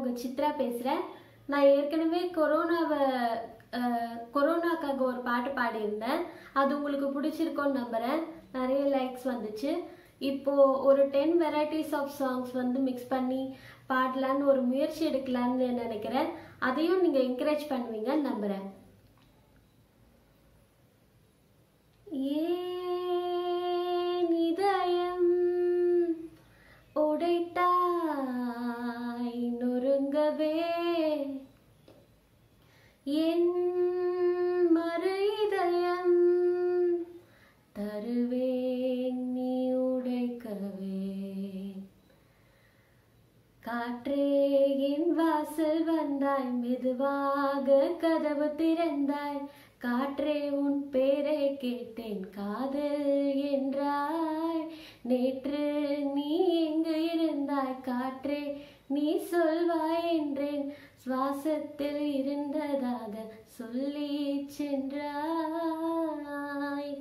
உங்கள் சித்ரா பேசுகிறேன் நான் ஏற்கனவே கொரோனாவை அஹ், கொரோனாக்காக ஒரு பாட்டு பாடியிருந்தேன் அது உங்களுக்கு பிடிச்சிருக்கோன்னு நம்புகிறேன் நிறைய லைக்ஸ் வந்துச்சு இப்போ ஒரு டென் வெரைட்டிஸ் ஆஃப் சாங்ஸ் வந்து மிக்ஸ் பண்ணி பாடலான்னு ஒரு முயற்சி எடுக்கலான்னு நினைக்கிறேன் அதையும் நீங்கள் என்கரேஜ் பண்ணுவீங்கன்னு நம்புகிறேன் ஏன் இதயம் உடைத்தாய் நொறுங்கவே என் மறு இதயம் தருவேன் நீ உடைக்கவே காற்றே என் வாசல் வந்தாய் மெதுவாக கதவு திறந்தாய் காற்றே உன் பேரை கேட்டேன் காதல் என்றாய் நேற்று நீ எங்கு இருந்தாய் காற்றே நீ சொல்வாய் என்றேன் சுவாசத்தில் இருந்ததாக சொல்லி சென்றாய்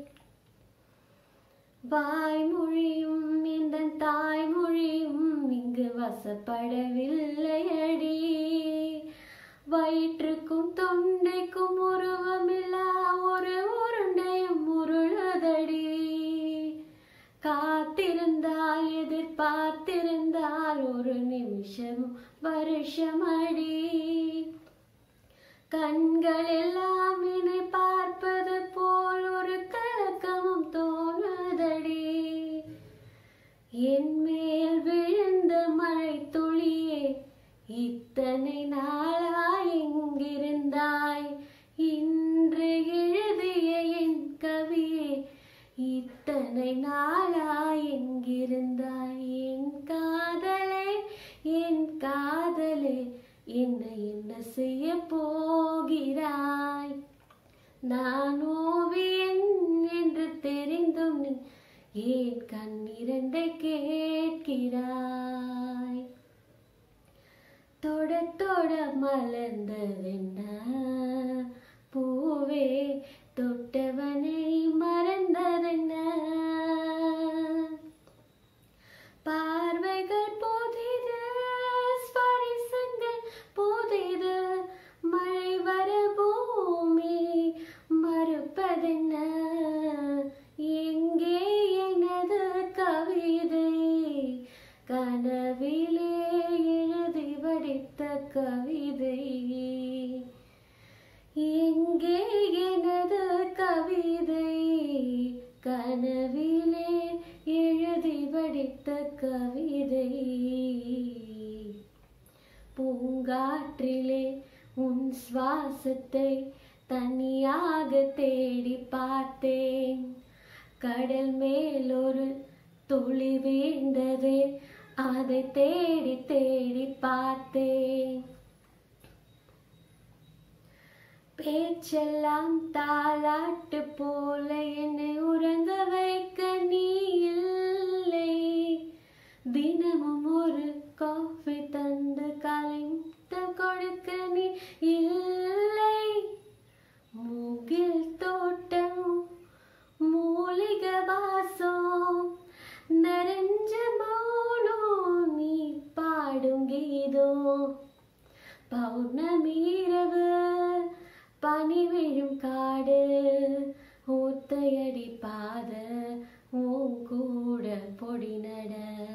வாய்மொழியும் இந்த தாய்மொழியும் இங்கு வசப்படவில்லையடி வயிற்றுக்கும் தொண்டைக்கும் உருவமில்லா ஒரு உருண்டையும் உருளதடி காத்திருந்தால் எதிர்பார்த்திருந்தால் ஒரு நிமிஷம் வருஷமடி கண்கள் எல்லாம் என்னை பார்ப்பது போல் ஒரு கலக்கமும் தோணுதடி என் மேல் விழுந்த மழை துளியே இத்தனை நாளாய் எங்கிருந்தாய் இன்று எழுதிய என் கவியே இத்தனை நாளாய் எங்கிருந்தாய் என் காதலே என் காதலே என்ன என்ன செய்ய போகிறாய் நான் ஓவியன் என்று தெரிந்தும் நீ ஏன் கண்ணிரண்டை கேட்கிறாய் தொட தொட மலர்ந்ததென்ன பூவே தொட்டவனை மறந்ததென்ன பார்வைகள் போதிது ஸ்பரிசங்கள் போதிது மழை வர பூமி மறுப்பதென்ன எங்கே எனது கவிதை கனவிலே எழுதி வடித்த கவிதை எங்கே எனது கவிதை கனவிலே எழுதி வடித்த கவிதை பூங்காற்றிலே உன் சுவாசத்தை தனியாக தேடி பார்த்தேன் கடல் மேல் ஒரு துளி வீழ்ந்ததே அதை தேடி தேடி பார்த்தேன் பேச்செல்லாம் தாலாட்டு போல என்னை உறங்க வைக்க நீ இல்லை தினமும் ஒரு காஃபி தந்து கலைந்த கொடுக்க நீ இல்லை மூகில் தோட்டம் மூலிகை வாசம் நிறைஞ்ச மௌனம் நீ பாடும் கீதம் பௌர்ணமி இரவு பனி விழும் காடு ஊத்தையடி பாத உன் கூட பொடி நட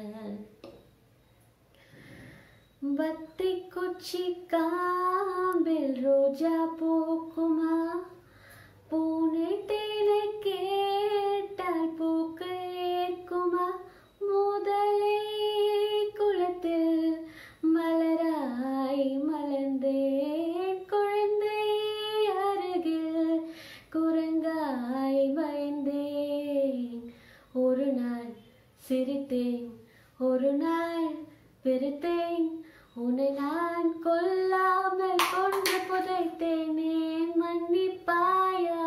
வத்தி குச்சி காம்பில் ரோஜா பூக்குமா பூனை தேனை கேட்டால் பூக்கள் ஏற்குமா முதலை குளத்தில் மலராய் மலர்ந்தேன் குழந்தை அருகில் குரங்காய் பயந்தேன் ஒரு நாள் சிரித்தேன் ஒரு நாள் வெறுத்தேன் உன்னை நான் கொல்லாமல் கொன்று புதைத்தேனே மன்னிப்பாயா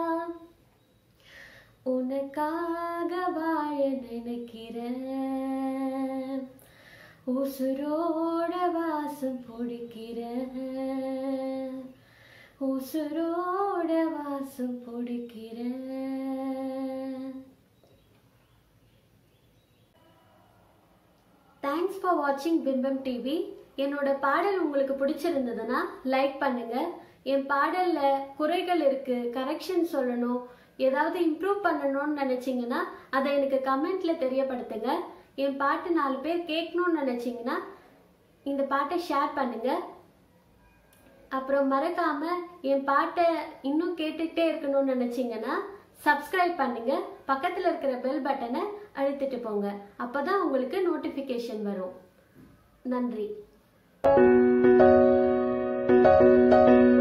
உனக்காக வாழ நினைக்கிறேன் உசுரோட வாசம் பிடிக்கிறேன் உசுரோட வாசம் பிடிக்கிறேன் தேங்க்ஸ் ஃபார் வாட்சிங் பிம்பம் டிவி என்னோட பாடல் உங்களுக்கு பிடிச்சிருந்ததுன்னா லைக் பண்ணுங்க என் பாடல்ல குறைகள் இருக்கு கரெக்ஷன் சொல்லணும் ஏதாவது இம்ப்ரூவ் பண்ணணும்னு நினைச்சீங்கன்னா அதை எனக்கு கமெண்ட்ல தெரியப்படுத்துங்க என் பாட்டு நாலு பேர் கேட்கணும்னு நினைச்சீங்கன்னா இந்த பாட்டை ஷேர் பண்ணுங்க அப்புறம் மறக்காம என் பாட்டை இன்னும் கேட்டுக்கிட்டே இருக்கணும்னு நினைச்சீங்கன்னா சப்ஸ்கிரைப் பண்ணுங்க பக்கத்துல இருக்கிற பெல் பட்டனை அழுத்திட்டு போங்க அப்பதான் உங்களுக்கு நோட்டிபிகேஷன் வரும் நன்றி